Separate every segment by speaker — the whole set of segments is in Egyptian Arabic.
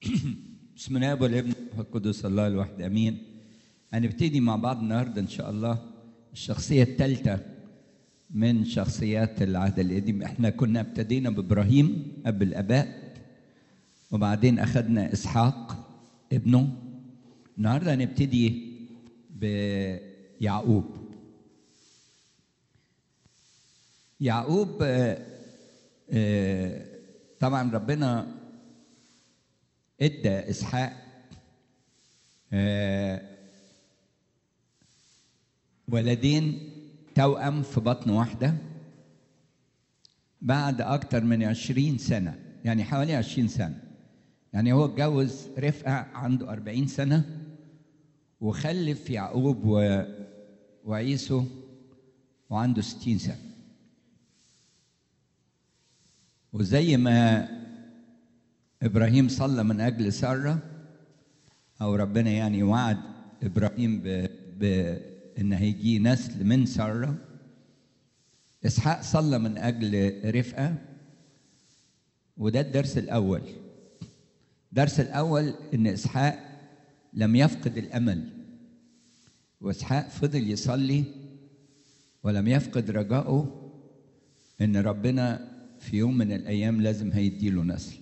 Speaker 1: بسم الله والابن والروح القدس الله الواحد امين هنبتدي مع بعض النهارده ان شاء الله الشخصيه الثالثه من شخصيات العهد القديم احنا كنا ابتدينا بابراهيم اب الاباء وبعدين اخذنا اسحاق ابنه النهارده هنبتدي بيعقوب يعقوب آه، آه، طبعا ربنا ادى اسحاق آه، ولدين توأم في بطن واحدة بعد أكتر من عشرين سنة يعني حوالي عشرين سنة يعني هو اتجوز رفقة عنده أربعين سنة وخلف يعقوب و... وعيسو وعنده ستين سنة وزي ما ابراهيم صلى من اجل ساره او ربنا يعني وعد ابراهيم ب... بان هيجي نسل من ساره اسحاق صلى من اجل رفقه وده الدرس الاول الدرس الاول ان اسحاق لم يفقد الامل واسحاق فضل يصلي ولم يفقد رجائه ان ربنا في يوم من الايام لازم هيديله نسل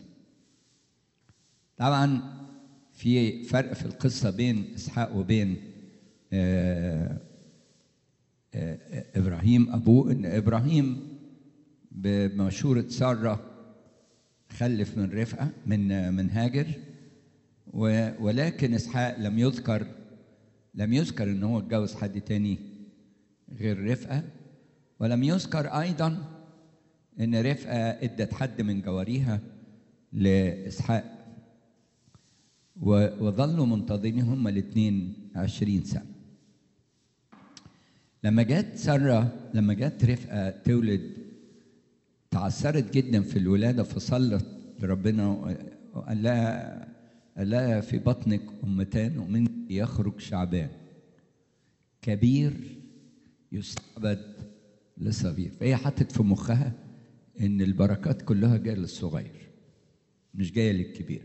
Speaker 1: طبعا في فرق في القصه بين اسحاق وبين آه، آه، ابراهيم ابوه ان ابراهيم بمشوره ساره خلف من رفقه من من هاجر و- ولكن اسحاق لم يذكر لم يذكر ان هو اتجوز حد تاني غير رفقه ولم يذكر ايضا ان رفقه ادت حد من جواريها لاسحاق و- وظلوا منتظرين هما الاثنين عشرين سنة لما جت سارة لما جت رفقة تولد تعثرت جدا في الولادة فصلت لربنا وقال لها قال لها في بطنك أمتان ومنك يخرج شعبان كبير يستعبد لصغير فهي حطت في مخها ان البركات كلها جايه للصغير مش جايه للكبير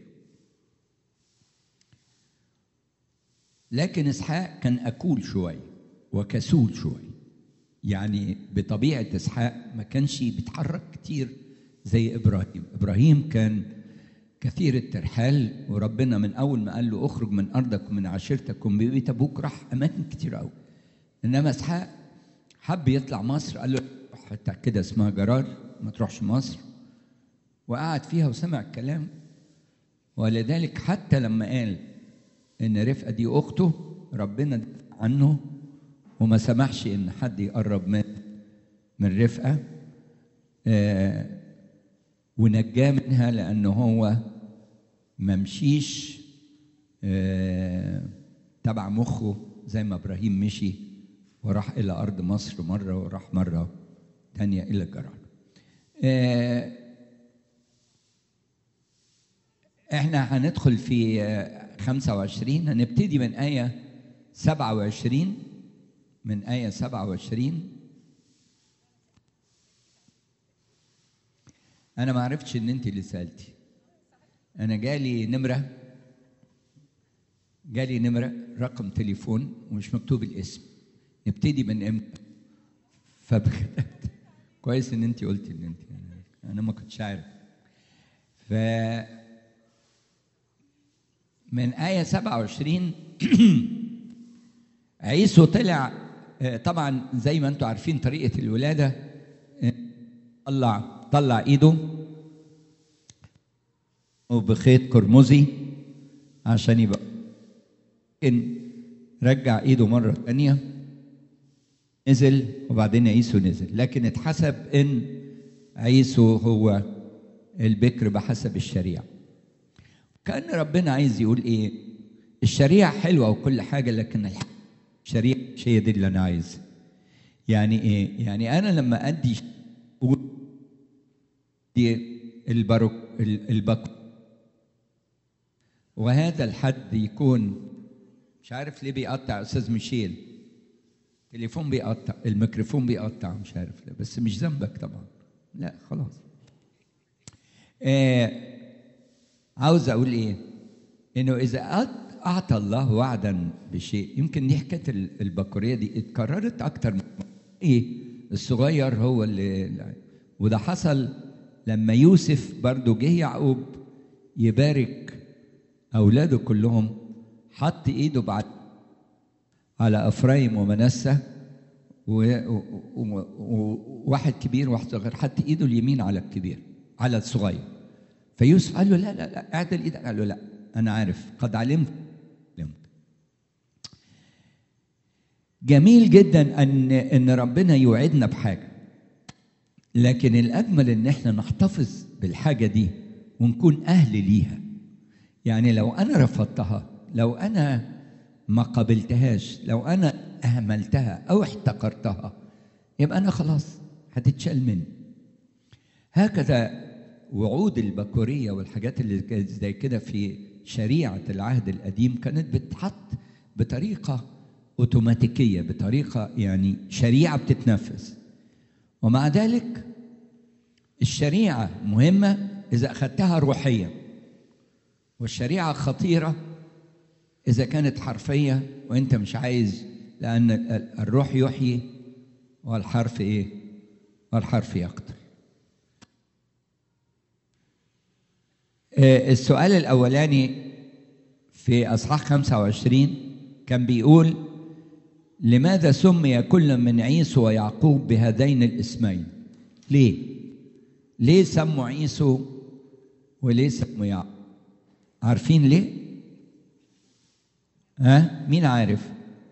Speaker 1: لكن اسحاق كان اكول شويه وكسول شويه يعني بطبيعه اسحاق ما كانش بيتحرك كتير زي ابراهيم ابراهيم كان كثير الترحال وربنا من اول ما قال له اخرج من ارضك ومن عشيرتك ومن بيت ابوك راح اماكن كتير قوي انما اسحاق حب يطلع مصر قال له روح حته كده اسمها جرار ما تروحش مصر وقعد فيها وسمع الكلام ولذلك حتى لما قال ان رفقه دي اخته ربنا دافع عنه وما سمحش ان حد يقرب من من رفقه آه ونجاه منها لانه هو ما مشيش آه تبع مخه زي ما ابراهيم مشي وراح الى ارض مصر مره وراح مره تانية الى جرار آه احنا هندخل في آه، 25 هنبتدي من آية 27 من آية 27 أنا ما عرفتش إن أنت اللي سألتي أنا جالي نمرة جالي نمرة رقم تليفون ومش مكتوب الاسم نبتدي من امتى فبكتبت كويس ان انت قلتي ان انت انا ما كنتش عارف ف من آية 27 عيسو طلع آه، طبعا زي ما انتم عارفين طريقة الولادة آه، طلع طلع ايده وبخيط قرمزي عشان يبقى إن رجع ايده مرة ثانية نزل وبعدين عيسو نزل لكن اتحسب ان عيسو هو البكر بحسب الشريعه كأن ربنا عايز يقول إيه؟ الشريعة حلوة وكل حاجة لكن الح- الشريعة مش هي دي اللي أنا عايزها. يعني إيه؟ يعني أنا لما أدي ش- دي البرك ال- البك وهذا الحد يكون مش عارف ليه بيقطع أستاذ ميشيل تليفون بيقطع الميكروفون بيقطع مش عارف ليه بس مش ذنبك طبعا لا خلاص آه عاوز اقول ايه انه اذا أعط- اعطى الله وعدا بشيء يمكن دي حكايه ال- البكوريه دي اتكررت اكتر من مرة. ايه الصغير هو اللي وده حصل لما يوسف برضو جه يعقوب يبارك اولاده كلهم حط ايده بعد على افرايم ومنسى و- و- و- و- وواحد كبير وواحد صغير حط ايده اليمين على الكبير على الصغير فيوسف قال له لا لا لا اعدل ايدك قال له لا انا عارف قد علمت علمت جميل جدا ان ان ربنا يوعدنا بحاجه لكن الاجمل ان احنا نحتفظ بالحاجه دي ونكون اهل ليها يعني لو انا رفضتها لو انا ما قبلتهاش لو انا اهملتها او احتقرتها يبقى انا خلاص هتتشال مني هكذا وعود البكورية والحاجات اللي كانت زي كده في شريعة العهد القديم كانت بتتحط بطريقة أوتوماتيكية بطريقة يعني شريعة بتتنفذ ومع ذلك الشريعة مهمة إذا أخذتها روحيا والشريعة خطيرة إذا كانت حرفية وأنت مش عايز لأن ال- الروح يحيي والحرف إيه؟ والحرف يقتل آه، السؤال الأولاني في أصحاح 25 كان بيقول لماذا سمي كل من عيسو ويعقوب بهذين الاسمين؟ ليه؟ ليه سموا عيسو وليه سموا يعقوب؟ عارفين ليه؟ ها؟ مين عارف؟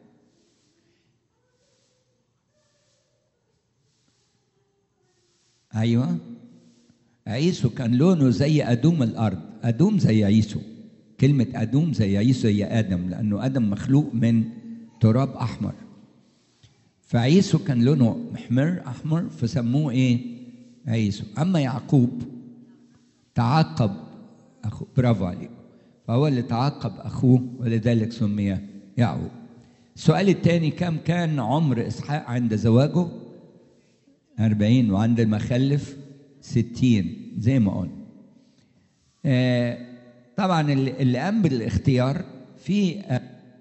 Speaker 1: ايوه عيسو كان لونه زي ادوم الارض ادوم زي عيسو كلمه ادوم زي عيسو زي ادم لانه ادم مخلوق من تراب احمر فعيسو كان لونه محمر احمر فسموه ايه عيسو اما يعقوب تعاقب اخوه برافو عليك فهو اللي تعاقب اخوه ولذلك سمي يعقوب السؤال الثاني كم كان عمر اسحاق عند زواجه أربعين وعند المخلف ستين زي ما قلنا آه، طبعا اللي اللي قام بالاختيار في آه،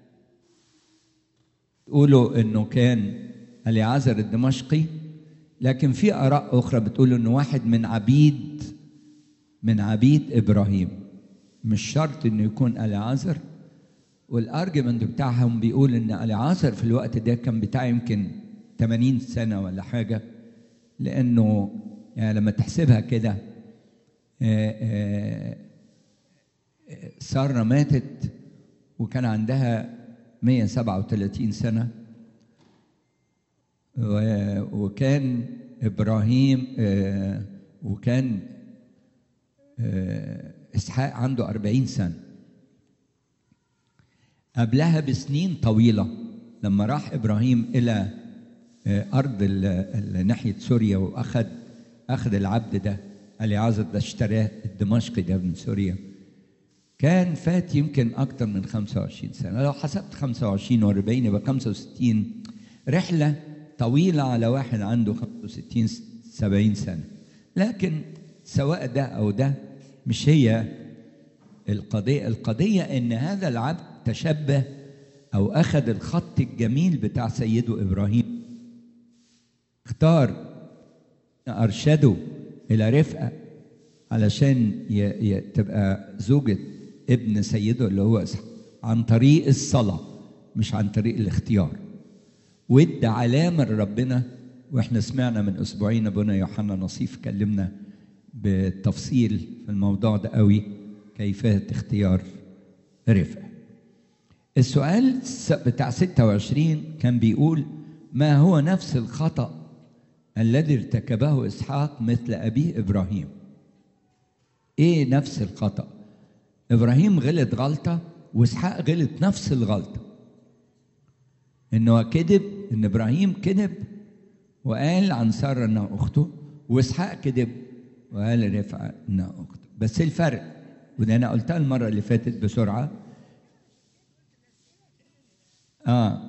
Speaker 1: يقولوا انه كان اليعازر الدمشقي لكن في اراء اخرى بتقول انه واحد من عبيد من عبيد ابراهيم مش شرط انه يكون اليعازر والارجمنت بتاعهم بيقول ان اليعازر في الوقت ده كان بتاع يمكن 80 سنه ولا حاجه لانه يعني لما تحسبها كده آه، آه، آه، ساره ماتت وكان عندها 137 سنه و- وكان ابراهيم آه، وكان آه، اسحاق عنده 40 سنه قبلها بسنين طويله لما راح ابراهيم الى آه، ارض ال- ال- ناحيه سوريا واخذ اخذ العبد ده اليعازر ده اشتراه الدمشقي ده من سوريا كان فات يمكن اكتر من 25 سنه لو حسبت 25 و40 يبقى 65 رحله طويله على واحد عنده 65 70 سنه لكن سواء ده او ده مش هي القضيه القضيه ان هذا العبد تشبه او اخذ الخط الجميل بتاع سيده ابراهيم اختار ارشده الى رفقه علشان ي... ي... تبقى زوجة ابن سيده اللي هو إسحاق عن طريق الصلاة مش عن طريق الاختيار وادى علامة لربنا واحنا سمعنا من اسبوعين ابونا يوحنا نصيف كلمنا بالتفصيل في الموضوع ده قوي كيفية اختيار رفقه السؤال س- بتاع 26 كان بيقول ما هو نفس الخطأ الذي ارتكبه اسحاق مثل ابيه ابراهيم ايه نفس الخطأ ابراهيم غلط غلطة واسحاق غلط نفس الغلطة انه كذب ان ابراهيم كذب وقال عن سارة انها اخته واسحاق كذب وقال رفعة انها اخته بس إيه الفرق وده انا قلتها المرة اللي فاتت بسرعة اه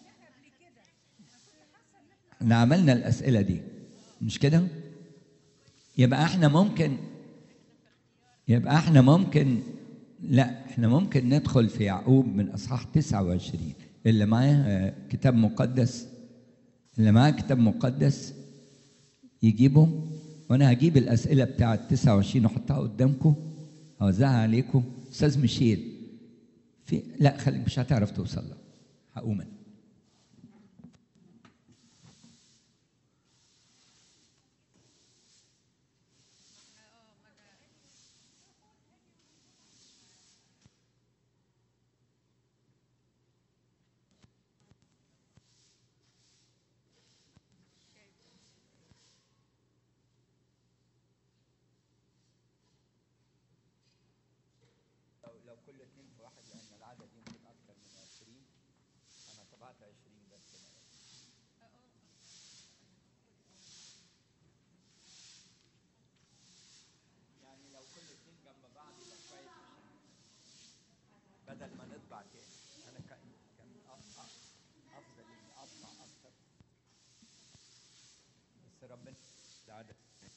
Speaker 1: احنا عملنا الاسئله دي مش كده يبقى احنا ممكن يبقى احنا ممكن لا احنا ممكن ندخل في يعقوب من اصحاح 29 اللي معاه آه، كتاب مقدس اللي معاه كتاب مقدس يجيبه وانا هجيب الاسئله بتاعه 29 واحطها قدامكم هوزعها عليكم استاذ ميشيل في لا خليك مش هتعرف توصل لها هقوم أنا. لو كل اثنين في واحد لان العدد يمكن اكثر من 20 انا طبعت 20 بس يعني لو كل اثنين جنب بعض يبقى كويس بدل ما نطبع تاني انا كان كان أ- أ- افضل اني اطبع اكثر بس ربنا العدد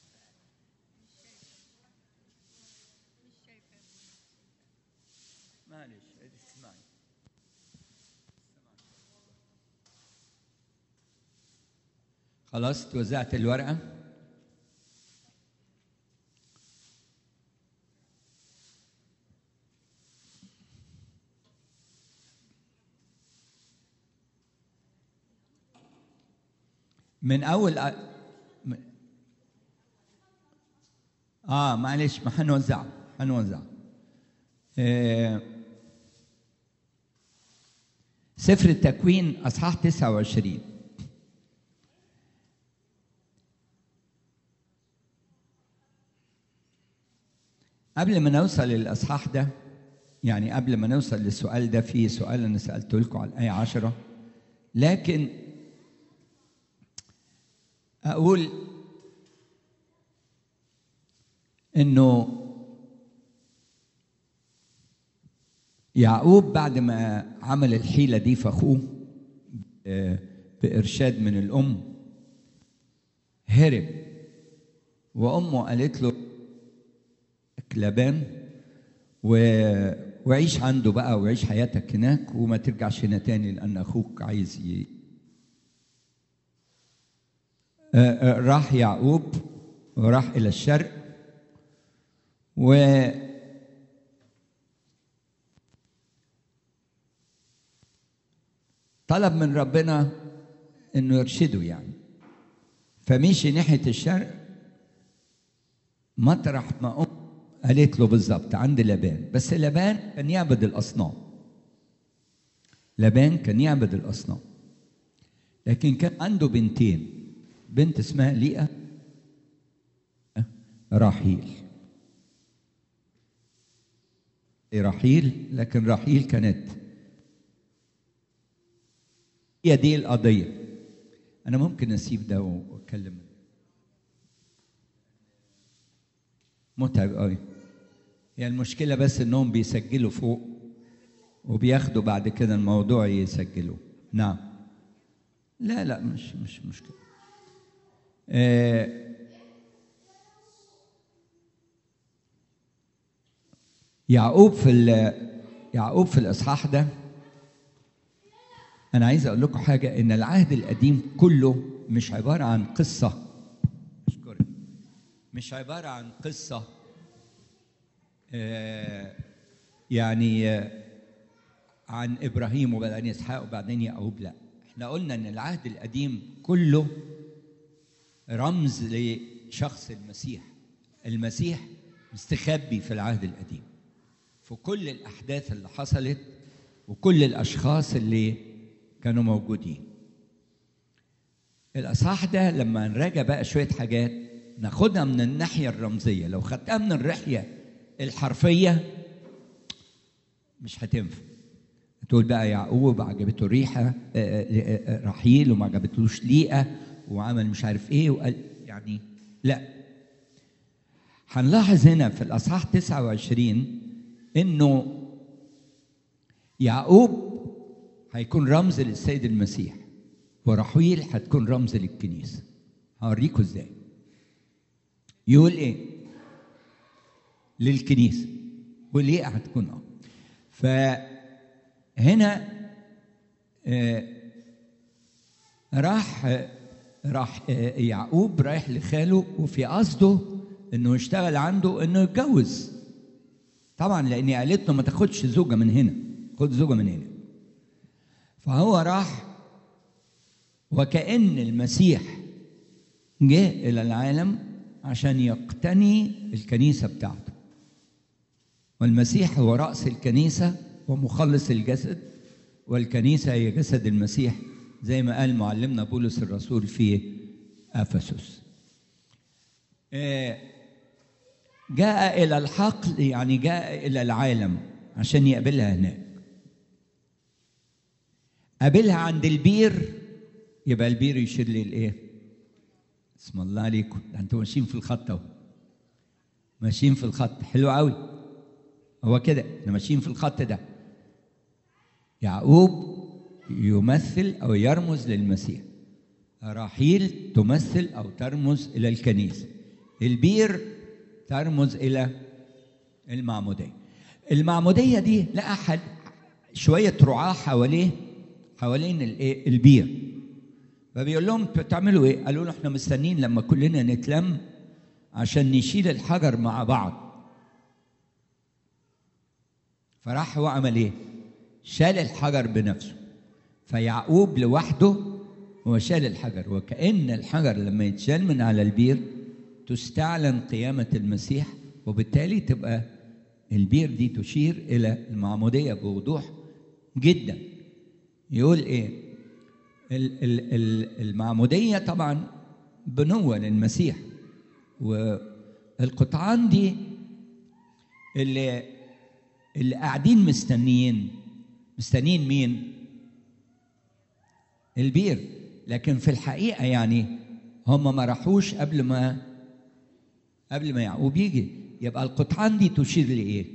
Speaker 1: معلش اسمعي خلاص توزعت الورقة من أول أ... م- آه معلش ما حنوزع حنوزع آه، سفر التكوين اصحاح 29 قبل ما نوصل للاصحاح ده يعني قبل ما نوصل للسؤال ده في سؤال انا سالته لكم على الايه 10 لكن اقول انه يعقوب بعد ما عمل الحيلة دي في أخوه ب- بإرشاد من الأم هرب وأمه قالت له لبان و... وعيش عنده بقى وعيش حياتك هناك وما ترجعش هنا تاني لأن أخوك عايز ي... آه، آه، راح يعقوب وراح إلى الشرق و طلب من ربنا انه يرشده يعني فمشي ناحيه الشرق مطرح ما ام قالت له بالظبط عند لبان بس لبان كان يعبد الاصنام لبان كان يعبد الاصنام لكن كان عنده بنتين بنت اسمها ليئه راحيل رحيل لكن رحيل كانت هي دي القضية أنا ممكن أسيب ده وأتكلم متعب قوي هي المشكلة بس إنهم بيسجلوا فوق وبياخدوا بعد كده الموضوع يسجلوه نعم لا لا مش مش مشكلة آه يعقوب في ال- يعقوب في الإصحاح ده أنا عايز أقول لكم حاجة إن العهد القديم كله مش عبارة عن قصة أشكرك مش عبارة عن قصة آه، يعني آه، عن إبراهيم وبعدين إسحاق وبعدين يعقوب لا إحنا قلنا إن العهد القديم كله رمز لشخص المسيح المسيح مستخبي في العهد القديم في كل الأحداث اللي حصلت وكل الأشخاص اللي كانوا موجودين الأصحاح ده لما نراجع بقى شوية حاجات ناخدها من الناحية الرمزية لو خدتها من الناحية الحرفية مش هتنفع تقول بقى يعقوب عجبته ريحة آه، آه، آه، رحيل وما عجبتلوش ليئة وعمل مش عارف ايه وقال يعني لا هنلاحظ هنا في الأصحاح 29 إنه يعقوب هيكون رمز للسيد المسيح ورحيل هتكون رمز للكنيسة هوريكم ازاي يقول ايه للكنيسة وليه هتكون اه فهنا آه راح آه راح آه يعقوب رايح لخاله وفي قصده انه يشتغل عنده انه يتجوز طبعا لان قالت له ما تاخدش زوجه من هنا خد زوجه من هنا فهو راح وكأن المسيح جه إلى العالم عشان يقتني الكنيسة بتاعته والمسيح هو رأس الكنيسة ومخلص الجسد والكنيسة هي جسد المسيح زي ما قال معلمنا بولس الرسول في أفسس جاء إلى الحقل يعني جاء إلى العالم عشان يقابلها هناك قابلها عند البير يبقى البير يشير لي الايه؟ اسم الله عليكم ده انتوا ماشيين في الخط اهو ماشيين في الخط حلو قوي هو كده احنا ماشيين في الخط ده يعقوب يمثل او يرمز للمسيح راحيل تمثل او ترمز الى الكنيسه البير ترمز الى المعموديه المعموديه دي لقى حد شويه رعاه حواليه حوالين الايه البير فبيقول لهم بتعملوا ايه؟ قالوا له احنا مستنيين لما كلنا نتلم عشان نشيل الحجر مع بعض. فراح هو عمل ايه؟ شال الحجر بنفسه. فيعقوب لوحده هو شال الحجر وكأن الحجر لما يتشال من على البير تستعلن قيامة المسيح وبالتالي تبقى البير دي تشير إلى المعمودية بوضوح جدا. يقول ايه؟ المعمودية طبعا بنوة للمسيح والقطعان دي اللي اللي قاعدين مستنيين مستنيين مين؟ البير لكن في الحقيقة يعني هم ما راحوش قبل ما قبل ما يعقوب يجي يبقى القطعان دي تشير لإيه؟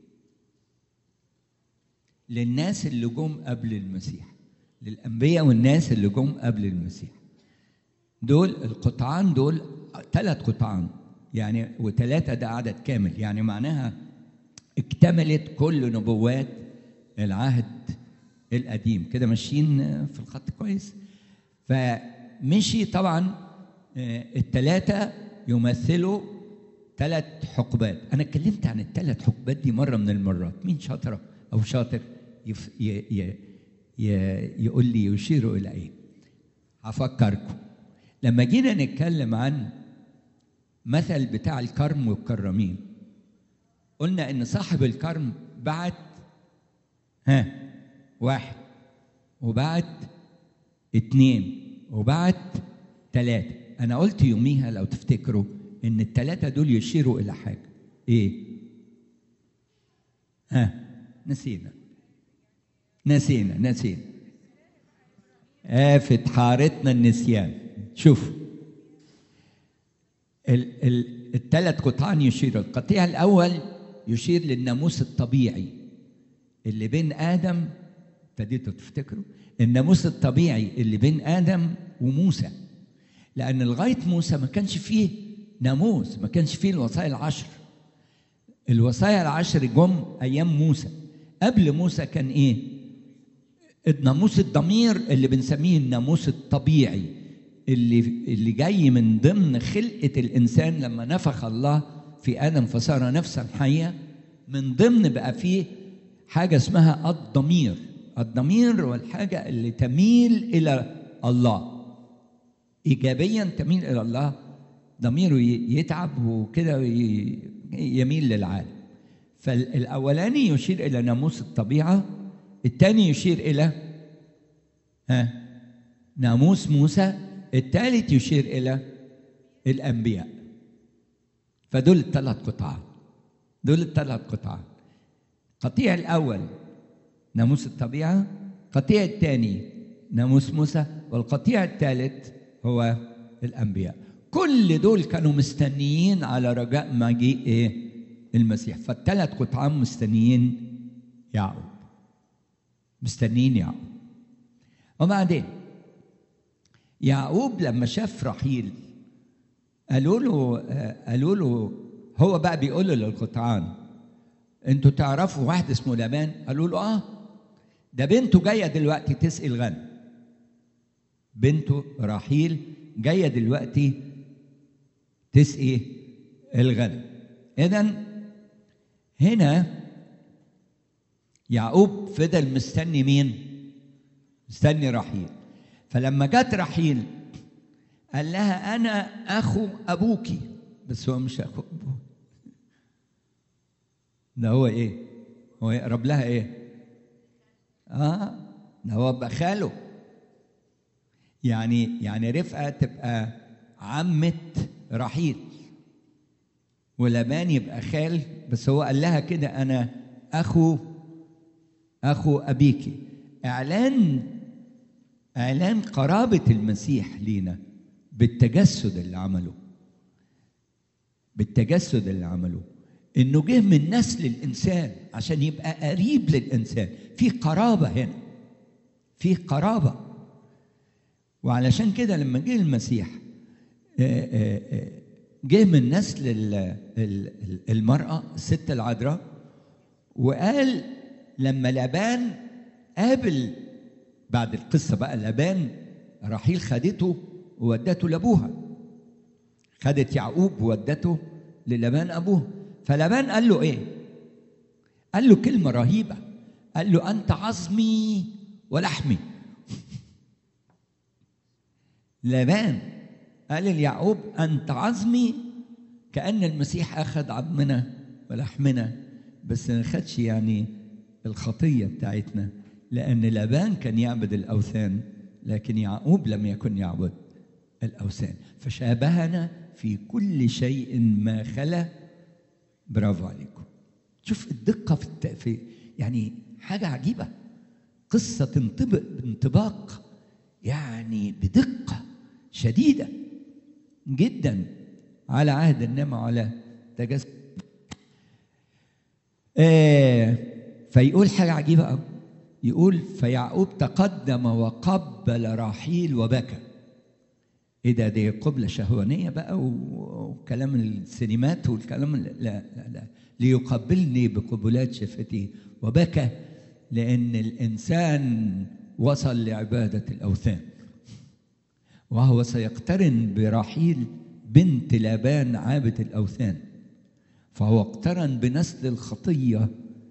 Speaker 1: للناس اللي جم قبل المسيح للأنبياء والناس اللي جم قبل المسيح دول القطعان دول ثلاث قطعان يعني وثلاثة ده عدد كامل يعني معناها اكتملت كل نبوات العهد القديم كده ماشيين في الخط كويس فمشي طبعا الثلاثة يمثلوا ثلاث حقبات أنا اتكلمت عن الثلاث حقبات دي مرة من المرات مين شاطرة أو شاطر يف ي ي يقول لي يشير الى ايه هفكركم لما جينا نتكلم عن مثل بتاع الكرم والكرامين قلنا ان صاحب الكرم بعت ها واحد وبعت اتنين وبعت تلاتة انا قلت يوميها لو تفتكروا ان التلاتة دول يشيروا الى حاجة ايه ها نسينا نسينا نسينا آفة حارتنا النسيان شوف ال ال الثلاث قطعان يشير القطيع الأول يشير للناموس الطبيعي اللي بين آدم ابتديتوا تفتكروا الناموس الطبيعي اللي بين آدم وموسى لأن لغاية موسى ما كانش فيه ناموس ما كانش فيه الوصايا العشر الوصايا العشر جم أيام موسى قبل موسى كان إيه؟ الناموس الضمير اللي بنسميه الناموس الطبيعي اللي اللي جاي من ضمن خلقه الانسان لما نفخ الله في ادم فصار نفسا حيه من ضمن بقى فيه حاجه اسمها الضمير الضمير هو الحاجه اللي تميل الى الله ايجابيا تميل الى الله ضميره يتعب وكده يميل للعالم فالاولاني يشير الى ناموس الطبيعه الثاني يشير الى ها ناموس موسى الثالث يشير الى الانبياء فدول الثلاث قطعان دول الثلاث قطعان القطيع الاول ناموس الطبيعه القطيع الثاني ناموس موسى والقطيع الثالث هو الانبياء كل دول كانوا مستنيين على رجاء مجيء ايه المسيح فالثلاث قطعان مستنيين يعقوب مستنيين يعقوب وبعدين يعقوب لما شاف رحيل قالوا له قالوا له هو بقى بيقول له للقطعان انتوا تعرفوا واحد اسمه لبان قالوا له اه ده بنته جايه دلوقتي تسقي الغنم بنته رحيل جايه دلوقتي تسقي الغنم اذا هنا يعقوب فضل مستني مين مستني رحيل فلما جت رحيل قال لها انا اخو ابوكي بس هو مش اخو ابوه ده هو ايه هو يقرب لها ايه اه ده هو بقى خاله يعني يعني رفقه تبقى عمه رحيل ولبان يبقى خال بس هو قال لها كده انا اخو اخو ابيكي اعلان اعلان قرابه المسيح لينا بالتجسد اللي عمله بالتجسد اللي عمله انه جه من نسل الانسان عشان يبقى قريب للانسان في قرابه هنا في قرابه وعلشان كده لما جه المسيح جه من نسل المراه الست العذراء وقال لما لابان قابل بعد القصه بقى لابان رحيل خدته وودته لابوها خدت يعقوب وودته للبان ابوه فلبان قال له ايه قال له كلمه رهيبه قال له انت عظمي ولحمي لبان قال ليعقوب انت عظمي كان المسيح اخذ عظمنا ولحمنا بس ما خدش يعني الخطيه بتاعتنا لان لبان كان يعبد الاوثان لكن يعقوب لم يكن يعبد الاوثان فشابهنا في كل شيء ما خلا برافو عليكم شوف الدقة في, الت... في يعني حاجة عجيبة قصة تنطبق بانطباق يعني بدقة شديدة جدا على عهد النعمة وعلى تجسد آه فيقول حاجة عجيبة أوي يقول فيعقوب تقدم وقبل راحيل وبكى ايه ده دي قبله شهوانيه بقى وكلام السينمات والكلام لا لا لا ليقبلني بقبلات شفتيه وبكى لان الانسان وصل لعباده الاوثان وهو سيقترن برحيل بنت لابان عابد الاوثان فهو اقترن بنسل الخطيه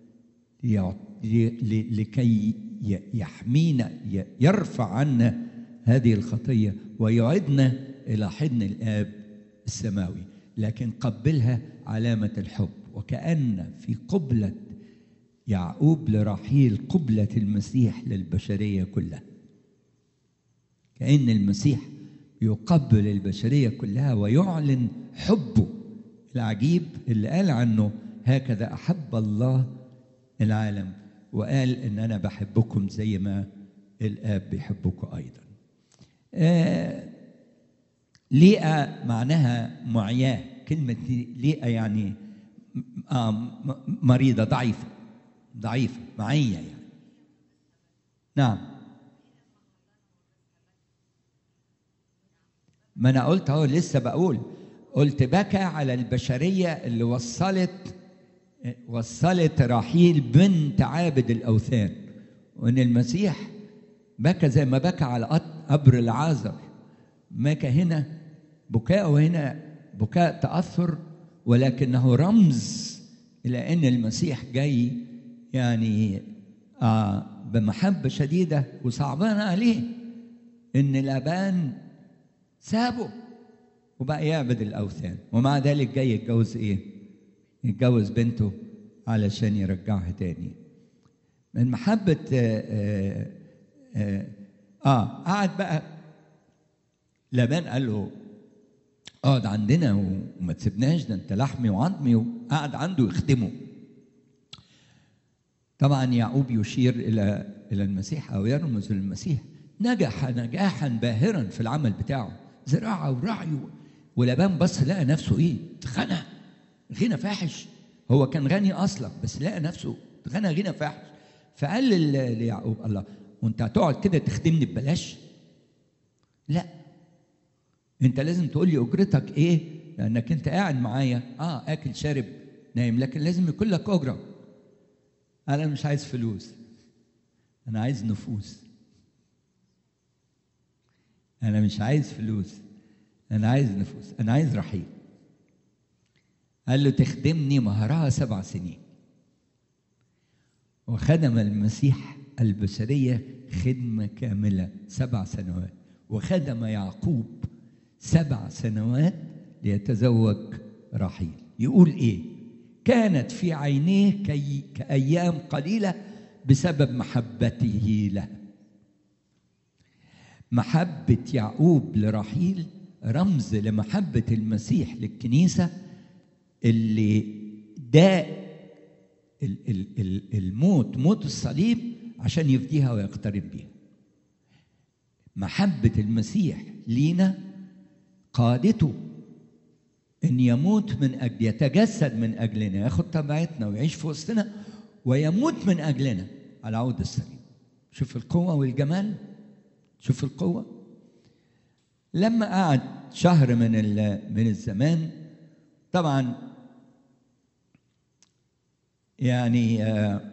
Speaker 1: لكي يحمينا يرفع عنا هذه الخطيه ويعدنا الى حضن الاب السماوي لكن قبلها علامه الحب وكان في قبله يعقوب لرحيل قبله المسيح للبشريه كلها كان المسيح يقبل البشريه كلها ويعلن حبه العجيب اللي قال عنه هكذا احب الله العالم وقال ان انا بحبكم زي ما الاب بيحبكم ايضا آه ليئة معناها معياة كلمة ليئة يعني آه مريضة ضعيفة ضعيفة معية يعني نعم ما أنا قلت أهو لسه بقول قلت بكى على البشرية اللي وصلت وصلت رحيل بنت عابد الأوثان وإن المسيح بكى زي ما بكى على قبر العازر بكى هنا بكاء هنا بكاء تأثر ولكنه رمز إلى أن المسيح جاي يعني آه بمحبة شديدة وصعبان عليه إن لابان سابه وبقى يعبد الأوثان ومع ذلك جاي يتجوز إيه؟ يتجوز بنته علشان يرجعها تاني من محبة آه آه آه, آه قعد بقى لابان قال له اقعد عندنا وما تسيبناش ده انت لحمي وعظمي وقعد عنده يخدمه طبعا يعقوب يشير الى الى المسيح او يرمز للمسيح نجح نجاحا باهرا في العمل بتاعه زراعه ورعي ولابان بص لقى نفسه ايه اتغنى غنى فاحش هو كان غني اصلا بس لقى نفسه غنى غنى فاحش فقال ليعقوب الله وانت هتقعد كده تخدمني ببلاش لا انت لازم تقول لي اجرتك ايه لانك انت قاعد معايا اه اكل شارب نايم لكن لازم يكون لك اجره انا مش عايز فلوس انا عايز نفوس انا مش عايز فلوس انا عايز نفوس انا عايز رحيل قال له تخدمني مهرها سبع سنين وخدم المسيح البشرية خدمة كاملة سبع سنوات وخدم يعقوب سبع سنوات ليتزوج رحيل يقول ايه كانت في عينيه كي كأيام قليلة بسبب محبته له محبة يعقوب لرحيل رمز لمحبة المسيح للكنيسة اللي داء الموت موت الصليب عشان يفديها ويقترب بيها محبة المسيح لينا قادته ان يموت من اجل يتجسد من اجلنا ياخد طبيعتنا ويعيش في وسطنا ويموت من اجلنا على عود الصليب شوف القوة والجمال شوف القوة لما قعد شهر من من الزمان طبعا يعني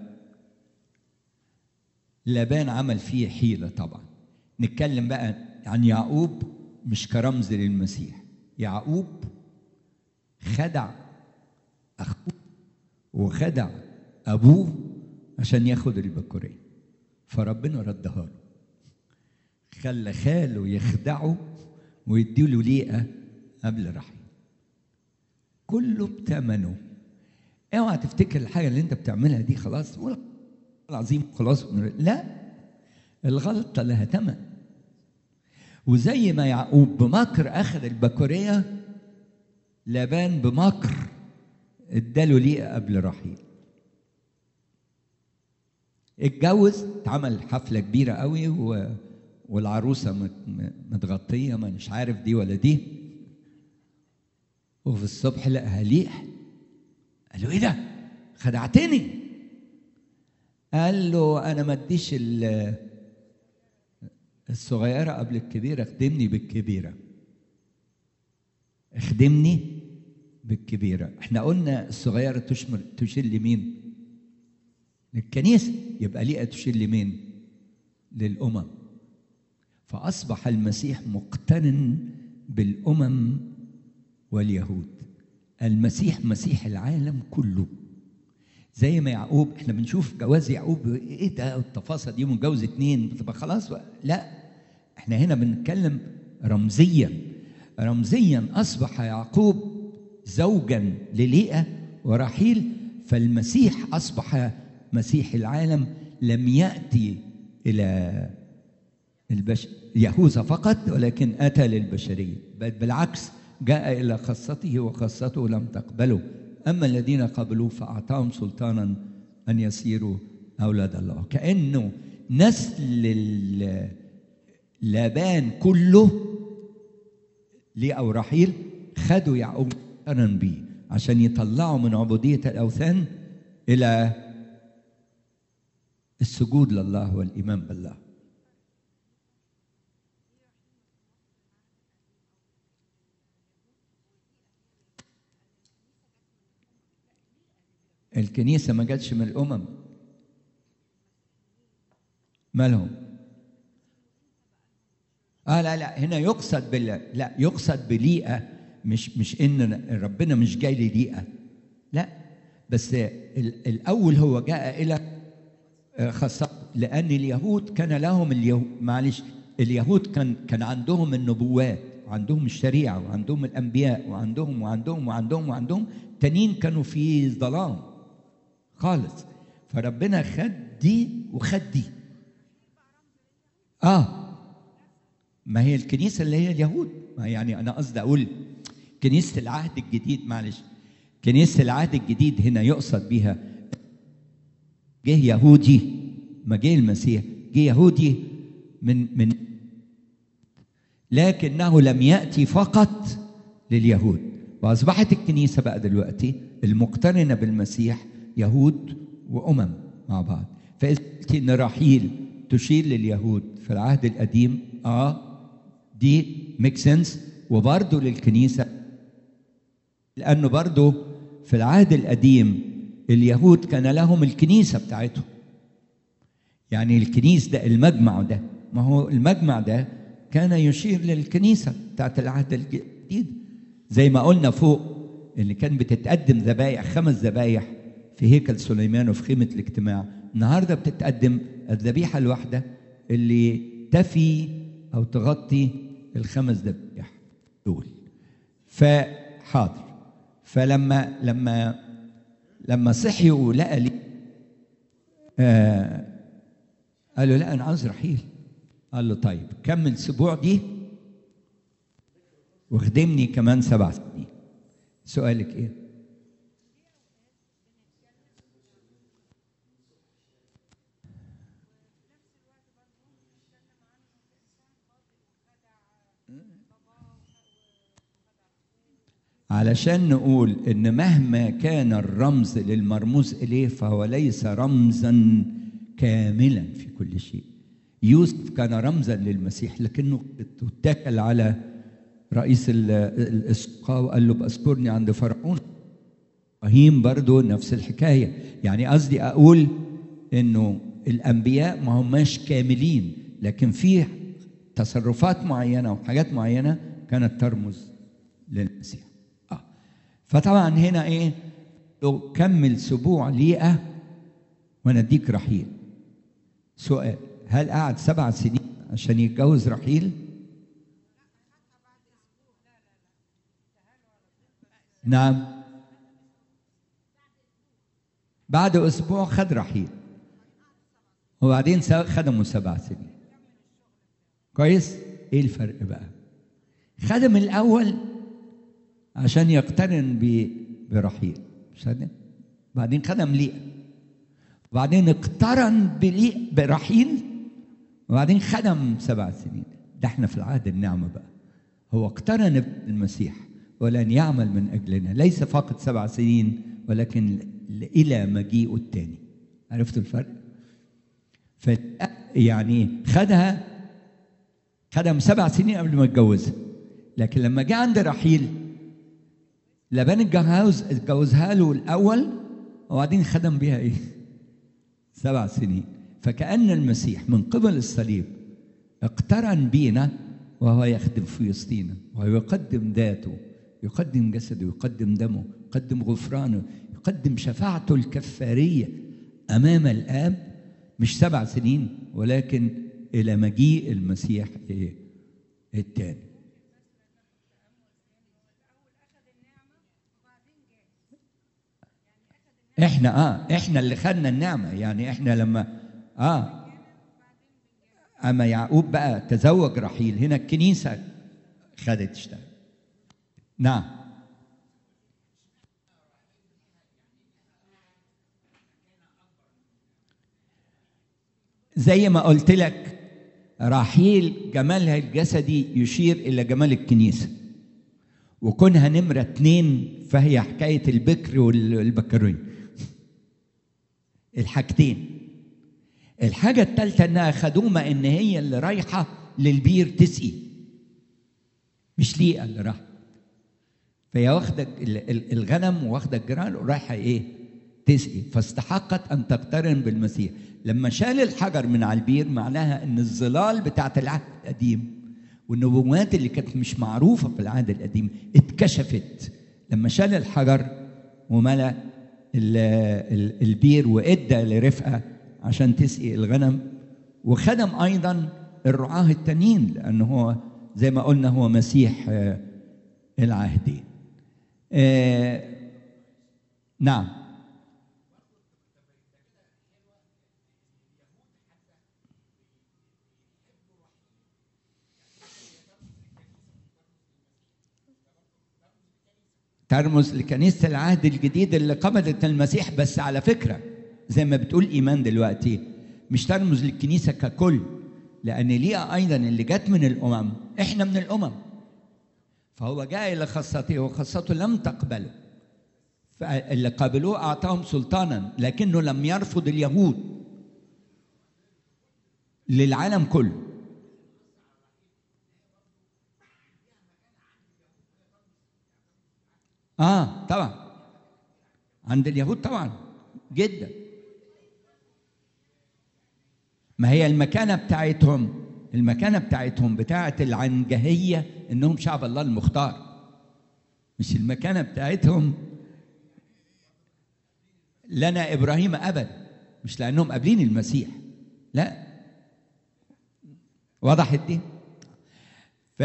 Speaker 1: لابان عمل فيه حيلة طبعا نتكلم بقى عن يعقوب مش كرمز للمسيح يعقوب خدع أخوه وخدع أبوه عشان ياخد البكورية فربنا ردها له خلى خاله يخدعه ويديله ليئة قبل رحيل كله بثمنه اوعى تفتكر الحاجة اللي انت بتعملها دي خلاص العظيم خلاص لا الغلطة لها ثمن وزي ما يعقوب بمكر أخذ البكورية لابان بمكر اداله ليئة قبل رحيل اتجوز اتعمل حفلة كبيرة قوي و... والعروسة متغطية ما مش عارف دي ولا دي وفي الصبح لقاها ليح قال له ايه ده خدعتني قال له انا ما اديش الصغيرة قبل الكبيرة اخدمني بالكبيرة اخدمني بالكبيرة احنا قلنا الصغيرة تشمل تشير لمين للكنيسة يبقى ليه تشير لمين للأمم فأصبح المسيح مقترن بالأمم واليهود المسيح مسيح العالم كله زي ما يعقوب احنا بنشوف جواز يعقوب ايه ده التفاصيل دي متجوز اتنين تبقى خلاص بقى. لا احنا هنا بنتكلم رمزيا رمزيا اصبح يعقوب زوجا لليئه ورحيل فالمسيح اصبح مسيح العالم لم ياتي الى البش... يهوذا فقط ولكن اتى للبشريه بل بالعكس جاء الى خاصته وخاصته لم تقبله اما الذين قبلوه فاعطاهم سلطانا ان يصيروا اولاد الله كانه نسل لابان كله ليه او رحيل خدوا يعقوب قرن بيه عشان يطلعوا من عبوديه الاوثان الى السجود لله والايمان بالله الكنيسة ما جاتش من الأمم مالهم آه لا لا هنا يقصد بال لا يقصد بليئة مش مش إن ربنا مش جاي لي ليئة لا بس الأول هو جاء إلى خاصة لأن اليهود كان لهم اليهود معلش اليهود كان كان عندهم النبوات وعندهم الشريعة وعندهم الأنبياء وعندهم وعندهم وعندهم وعندهم تانيين كانوا في ظلام خالص فربنا خد دي وخد دي اه ما هي الكنيسة اللي هي اليهود ما يعني أنا قصدي أقول كنيسة العهد الجديد معلش كنيسة العهد الجديد هنا يقصد بها جه يهودي ما جه المسيح جه يهودي من من لكنه لم يأتي فقط لليهود وأصبحت الكنيسة بقى دلوقتي المقترنة بالمسيح يهود وأمم مع بعض فإذا قلت إن رحيل تشير لليهود في العهد القديم آه دي ميك سنس وبرضه للكنيسة لأنه برضه في العهد القديم اليهود كان لهم الكنيسة بتاعتهم يعني الكنيس ده المجمع ده ما هو المجمع ده كان يشير للكنيسة بتاعت العهد الجديد زي ما قلنا فوق اللي كان بتتقدم ذبايح خمس ذبايح في هيكل سليمان وفي خيمة الاجتماع النهاردة بتتقدم الذبيحة الواحدة اللي تفي أو تغطي الخمس ذبايح دول فحاضر فلما لما لما صحي ولقى لي آه قال له لا انا عاوز رحيل قال له طيب كمل اسبوع دي واخدمني كمان سبع سنين سؤالك ايه علشان نقول ان مهما كان الرمز للمرموز اليه فهو ليس رمزا كاملا في كل شيء يوسف كان رمزا للمسيح لكنه اتكل على رئيس الاسقاء وقال له باذكرني عند فرعون ابراهيم برضه نفس الحكايه يعني قصدي اقول انه الانبياء ما هماش كاملين لكن في تصرفات معينه وحاجات معينه كانت ترمز للمسيح آه. فطبعا هنا ايه لو كمل سبوع ليئه وانا اديك رحيل سؤال هل قعد سبع سنين عشان يتجوز رحيل نعم بعد اسبوع خد رحيل وبعدين خدمه سبع سنين كويس ايه الفرق بقى خدم الاول عشان يقترن برحيل مش بعدين خدم ليئه وبعدين اقترن بليء برحيل وبعدين خدم سبع سنين ده احنا في العهد النعمه بقى هو اقترن بالمسيح ولن يعمل من اجلنا ليس فقط سبع سنين ولكن الى مجيئه الثاني عرفت الفرق ف يعني خدها خدم سبع سنين قبل ما يتجوزها لكن لما جه عند رحيل لبان اتجوز اتجوزها له الاول وبعدين خدم بيها ايه؟ سبع سنين فكأن المسيح من قبل الصليب اقترن بينا وهو يخدم في وسطينا وهو يقدم ذاته يقدم جسده يقدم دمه يقدم غفرانه يقدم شفاعته الكفارية أمام الآب مش سبع سنين ولكن إلى مجيء المسيح إيه؟ التاني احنا اه احنا اللي خدنا النعمه يعني احنا لما اه اما يعقوب بقى تزوج رحيل هنا الكنيسه خدت اشتغل نعم زي ما قلت لك رحيل جمالها الجسدي يشير الى جمال الكنيسه وكونها نمره اتنين فهي حكايه البكر والبكرين الحاجتين الحاجة الثالثة إنها خدومة إن هي اللي رايحة للبير تسقي مش ليئة اللي راحت فهي واخدة الغنم واخدة الجيران ورايحة إيه؟ تسقي فاستحقت أن تقترن بالمسيح لما شال الحجر من على البير معناها إن الظلال بتاعت العهد القديم والنبوات اللي كانت مش معروفة في العهد القديم اتكشفت لما شال الحجر وملأ البير وادى لرفقه عشان تسقي الغنم وخدم ايضا الرعاه التانيين لانه هو زي ما قلنا هو مسيح العهدين آه نعم ترمز لكنيسة العهد الجديد اللي قبضت المسيح بس على فكرة زي ما بتقول إيمان دلوقتي مش ترمز للكنيسة ككل لأن ليها أيضا اللي جت من الأمم إحنا من الأمم فهو جاء إلى خاصته وخاصته لم تقبله فاللي قابلوه أعطاهم سلطانا لكنه لم يرفض اليهود للعالم كله اه طبعا عند اليهود طبعا جدا ما هي المكانة بتاعتهم المكانة بتاعتهم بتاعت العنجهية انهم شعب الله المختار مش المكانة بتاعتهم لنا ابراهيم ابدا مش لانهم قابلين المسيح لا وضحت دي ف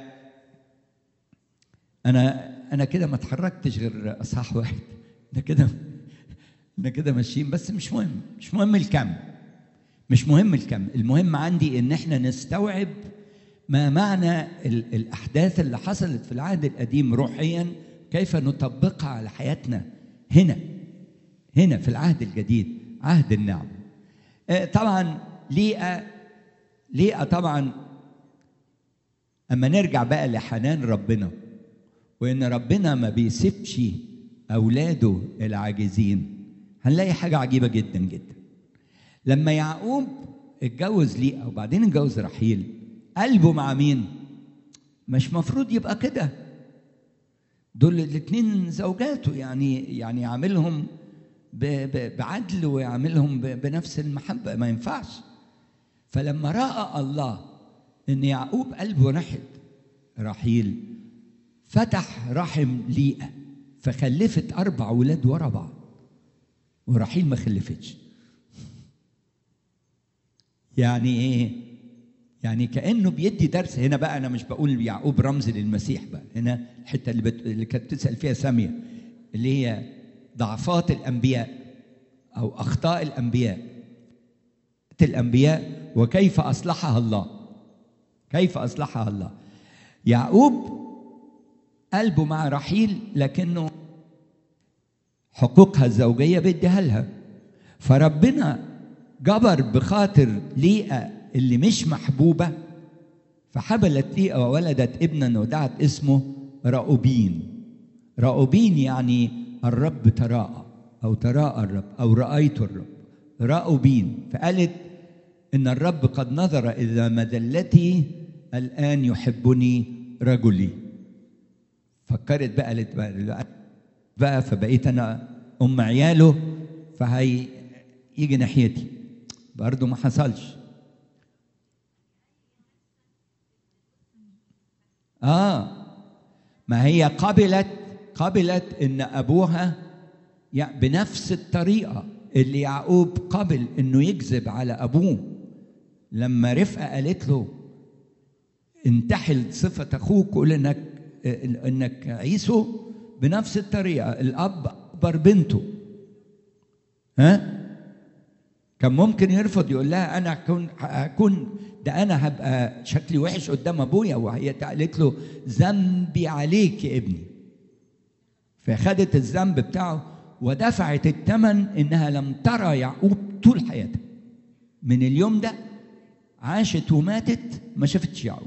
Speaker 1: انا انا كده ما اتحركتش غير اصحاح واحد انا كده انا كده ماشيين بس مش مهم مش مهم الكم مش مهم الكم المهم عندي ان احنا نستوعب ما معنى ال- الاحداث اللي حصلت في العهد القديم روحيا كيف نطبقها على حياتنا هنا هنا في العهد الجديد عهد النعم آه، طبعا ليئة ليئة طبعا اما نرجع بقى لحنان ربنا وان ربنا ما بيسيبش اولاده العاجزين هنلاقي حاجه عجيبه جدا جدا لما يعقوب اتجوز ليئة وبعدين اتجوز رحيل قلبه مع مين مش مفروض يبقى كده دول الاثنين زوجاته يعني يعني يعاملهم ب- ب- بعدل ويعاملهم ب- بنفس المحبة ما ينفعش فلما رأى الله ان يعقوب قلبه نحت رحيل فتح رحم ليئة فخلفت أربع ولاد ورا بعض ورحيل ما خلفتش يعني ايه يعني كانه بيدي درس هنا بقى انا مش بقول يعقوب رمز للمسيح بقى هنا الحته اللي, بت... اللي كانت تسال فيها ساميه اللي هي ضعفات الانبياء او اخطاء الانبياء الانبياء وكيف اصلحها الله كيف اصلحها الله يعقوب قلبه مع رحيل لكنه حقوقها الزوجيه بيديها لها فربنا جبر بخاطر ليئة اللي مش محبوبة فحبلت ليئة وولدت ابنا ودعت اسمه رأوبين رأوبين يعني الرب تراءى أو تراءى الرب أو رأيت الرب رأوبين فقالت إن الرب قد نظر إلى مذلتي الآن يحبني رجلي فكرت بقى قالت بقى, بقى فبقيت أنا أم عياله فهي يجي ناحيتي برضه ما حصلش اه ما هي قبلت قبلت ان ابوها يعني بنفس الطريقه اللي يعقوب قبل انه يكذب على ابوه لما رفقه قالت له انتحل صفه اخوك قول انك انك عيسو بنفس الطريقه الاب اكبر بنته ها كان ممكن يرفض يقول لها انا هكون هكون ده انا هبقى شكلي وحش قدام ابويا وهي قالت له ذنبي عليك يا ابني فخدت الذنب بتاعه ودفعت الثمن انها لم ترى يعقوب طول حياتها من اليوم ده عاشت وماتت ما شافتش يعقوب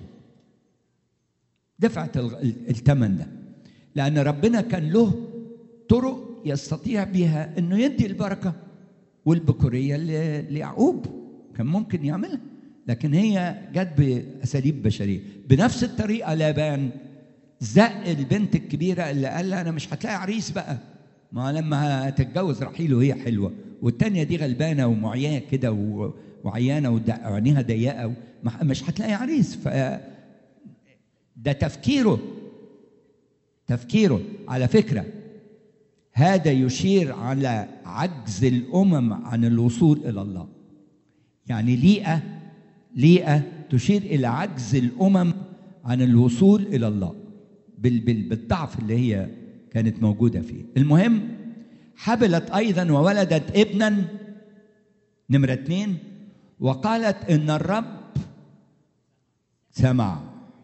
Speaker 1: دفعت الثمن ده لان ربنا كان له طرق يستطيع بها انه يدي البركه والبكوريه ليعقوب كان ممكن يعملها لكن هي جت باساليب بشريه بنفس الطريقه لابان زق البنت الكبيره اللي قال لها انا مش هتلاقي عريس بقى ما لما هتتجوز رحيل وهي حلوه والتانيه دي غلبانه ومعياه كده وعيانه وعينيها ضيقه مش هتلاقي عريس ف ده تفكيره تفكيره على فكره هذا يشير على عجز الامم عن الوصول الى الله يعني ليئه ليئه تشير الى عجز الامم عن الوصول الى الله بالضعف اللي هي كانت موجوده فيه المهم حبلت ايضا وولدت ابنا نمره اثنين وقالت ان الرب سمع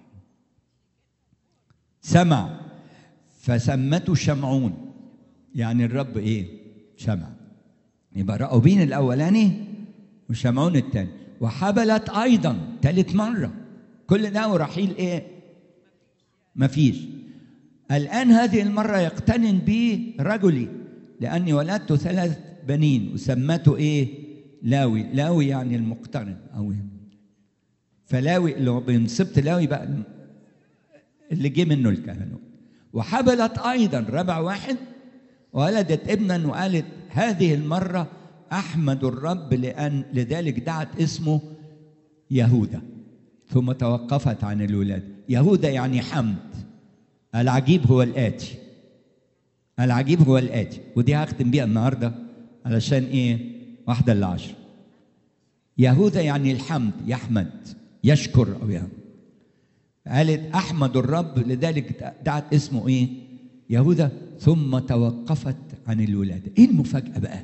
Speaker 1: سمع فسمته شمعون يعني الرب ايه شمع يبقى رأوبين الاولاني وشمعون الثاني وحبلت ايضا ثالث مره كل ده ورحيل ايه مفيش الان هذه المره يقتنن بي رجلي لاني ولدت ثلاث بنين وسمته ايه لاوي لاوي يعني المقترن او فلاوي اللي هو بنصبت لاوي بقى اللي جه منه الكهنوت وحبلت ايضا ربع واحد ولدت ابنا وقالت هذه المرة أحمد الرب لأن لذلك دعت اسمه يهوذا ثم توقفت عن الولادة يهوذا يعني حمد العجيب هو الآتي العجيب هو الآتي ودي هختم بيها النهاردة علشان إيه واحدة إلا عشر يهوذا يعني الحمد يحمد يشكر أو يعني قالت أحمد الرب لذلك دعت اسمه إيه يهوذا ثم توقفت عن الولادة إيه المفاجأة بقى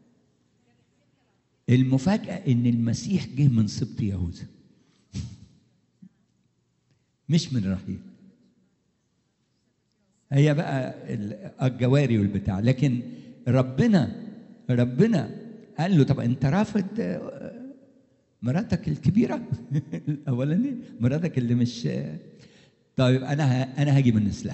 Speaker 1: المفاجأة إن المسيح جه من سبط يهوذا مش من رحيل هي بقى الجواري والبتاع لكن ربنا ربنا قال له طب انت رافض مراتك الكبيره الاولانيه مراتك اللي مش طيب انا انا هاجي من نسلها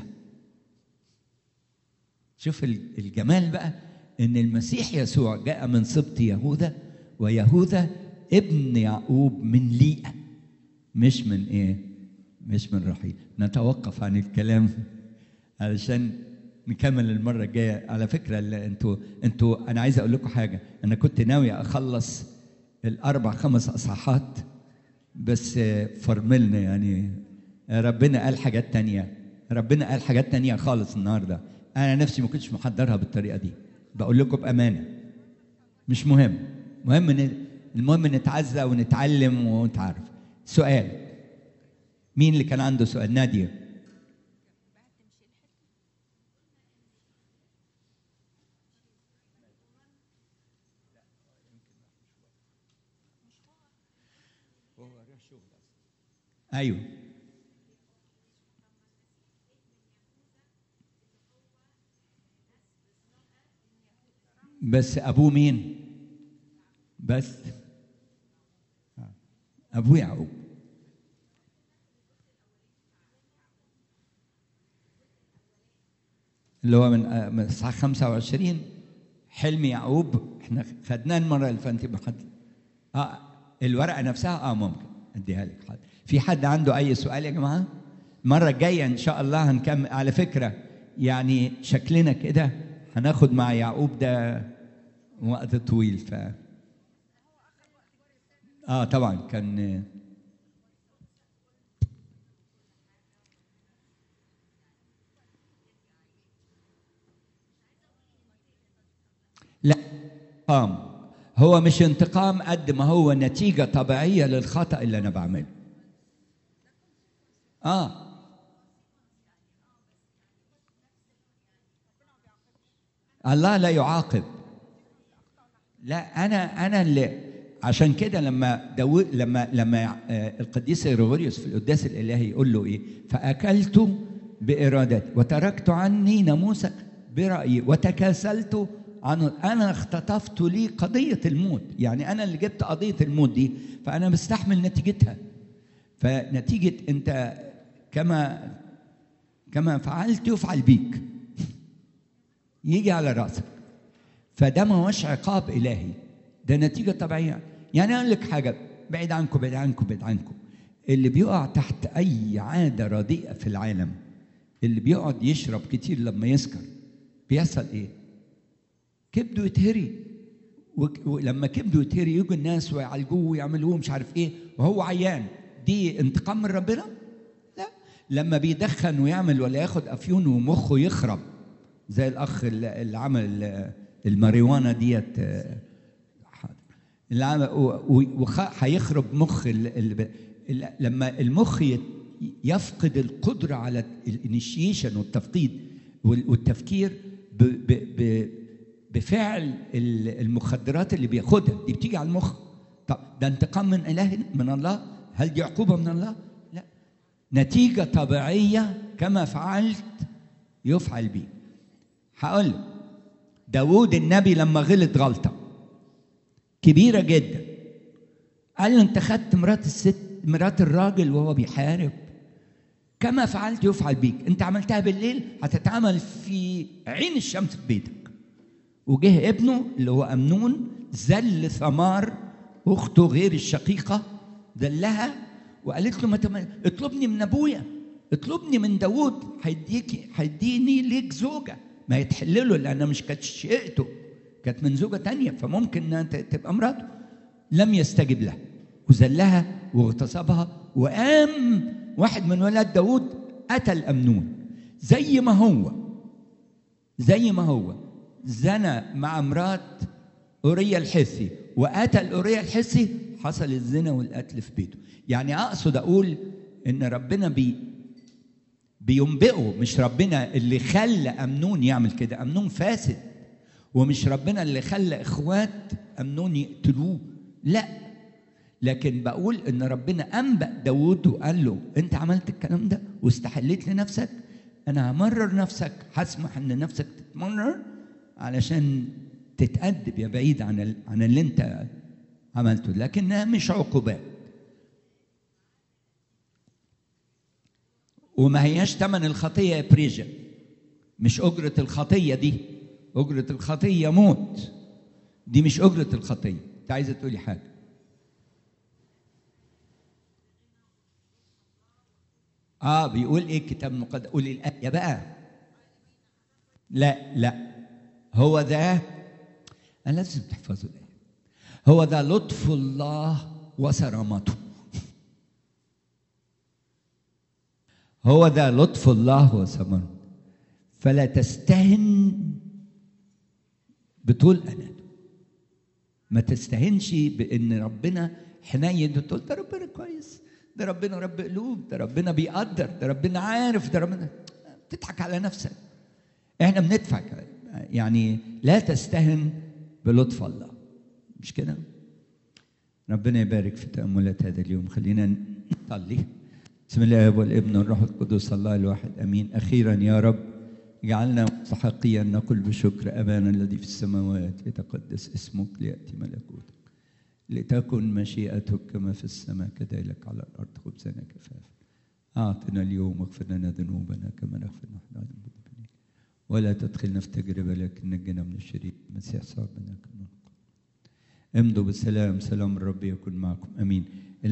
Speaker 1: شوف الجمال بقى ان المسيح يسوع جاء من سبط يهوذا ويهوذا ابن يعقوب من ليئه مش من ايه مش من رحيل نتوقف عن الكلام علشان نكمل المرة الجاية على فكرة انتوا انتوا أنا عايز أقول لكم حاجة أنا كنت ناوي أخلص الأربع خمس أصحاحات بس فرملنا يعني ربنا قال حاجات تانية ربنا قال حاجات تانية خالص النهاردة أنا نفسي ما كنتش محضرها بالطريقة دي بقول لكم بأمانة مش مهم مهم المهم نتعزى ونتعلم ونتعرف سؤال مين اللي كان عنده سؤال ناديه ايوه بس ابوه مين بس ابوه يعقوب اللي هو من من الصح 25 حلم يعقوب احنا خدناه المره اللي فاتت بحد اه الورقه نفسها اه ممكن اديها لك حد في حد عنده اي سؤال يا جماعه المره الجايه ان شاء الله هنكمل على فكره يعني شكلنا كده هناخد مع يعقوب ده وقت طويل ف اه طبعا كان لا انتقام هو مش انتقام قد ما هو نتيجة طبيعية للخطأ اللي أنا بعمله آه الله لا يعاقب لا أنا أنا اللي عشان كده لما داود لما لما القديس غريغوريوس في القداس الإلهي يقول له إيه فأكلت بإرادتي وتركت عني ناموسك برأيي وتكاسلت عنه انا اختطفت لي قضيه الموت يعني انا اللي جبت قضيه الموت دي فانا مستحمل نتيجتها فنتيجه انت كما كما فعلت يفعل بيك يجي على راسك فده ما هوش عقاب الهي ده نتيجه طبيعيه يعني اقول لك حاجه بعيد عنكم بعيد عنكم بعيد عنكم اللي بيقع تحت اي عاده رديئه في العالم اللي بيقعد يشرب كتير لما يسكر بيحصل ايه كبده يتهري ولما كبده يتهري يجوا الناس ويعالجوه ويعملوه مش عارف ايه وهو عيان دي انتقام من ربنا؟ لا لما بيدخن ويعمل ولا ياخد افيون ومخه يخرب زي الاخ اللي عمل الماريوانا ديت اللي عمل هيخرب مخ لما المخ يفقد القدره على الانيشيشن والتفقيد والتفكير ب ب ب بفعل المخدرات اللي بياخدها دي بتيجي على المخ طب ده انتقام من اله من الله هل دي عقوبه من الله لا نتيجه طبيعيه كما فعلت يفعل بي هقول لك داوود النبي لما غلط غلطه كبيره جدا قال له انت خدت مرات الست مرات الراجل وهو بيحارب كما فعلت يفعل بيك انت عملتها بالليل هتتعمل في عين الشمس في بيتك وجه ابنه اللي هو أمنون ذل ثمار أخته غير الشقيقة ذلها وقالت له ما تم... اطلبني من أبويا اطلبني من داوود هيديك هيديني ليك زوجة ما يتحل له لانها مش كانت شقته كانت من زوجه تانية فممكن انها ت- تبقى مراته لم يستجب لها وذلها واغتصبها وقام واحد من ولاد داود قتل امنون زي ما هو زي ما هو زنى مع مرات اوريا الحثي وقتل اوريا الحثي حصل الزنا والقتل في بيته يعني اقصد اقول ان ربنا بي بينبئه مش ربنا اللي خلى امنون يعمل كده امنون فاسد ومش ربنا اللي خلى اخوات امنون يقتلوه لا لكن بقول ان ربنا انبأ داود وقال له انت عملت الكلام ده واستحليت لنفسك انا همرر نفسك هسمح ان نفسك تتمرر علشان تتأدب يا بعيد عن ال- عن اللي انت عملته لكنها مش عقوبات وما هياش ثمن الخطيه يا بريجا مش اجره الخطيه دي اجره الخطيه موت دي مش اجره الخطيه انت عايزه تقولي حاجه اه بيقول ايه الكتاب المقدس قولي الايه بقى لا لا هو ده أنا لازم تحفظوا الايه هو ده لطف الله وصرامته هو ده لطف الله وصرامته فلا تستهن بطول اناته ما تستهنش بان ربنا حنين تقول ده ربنا كويس ده ربنا رب قلوب ده ربنا بيقدر ده ربنا عارف ده ربنا تضحك على نفسك احنا بندفع يعني لا تستهن بلطف الله مش كده ربنا يبارك في تأملات هذا اليوم خلينا نصلي بسم الله والابن والروح القدس الله الواحد امين اخيرا يا رب اجعلنا مستحقيا نقول بشكر ابانا الذي في السماوات يتقدس اسمك لياتي ملكوتك لتكن مشيئتك كما في السماء كذلك على الارض خبزنا كفافا اعطنا اليوم واغفر لنا ذنوبنا كما نغفر نحن المذنبين ولا تدخلنا في تجربه لكن نجنا من الشرير المسيح صاحبنا كما نقول امضوا بالسلام سلام الرب يكن معكم امين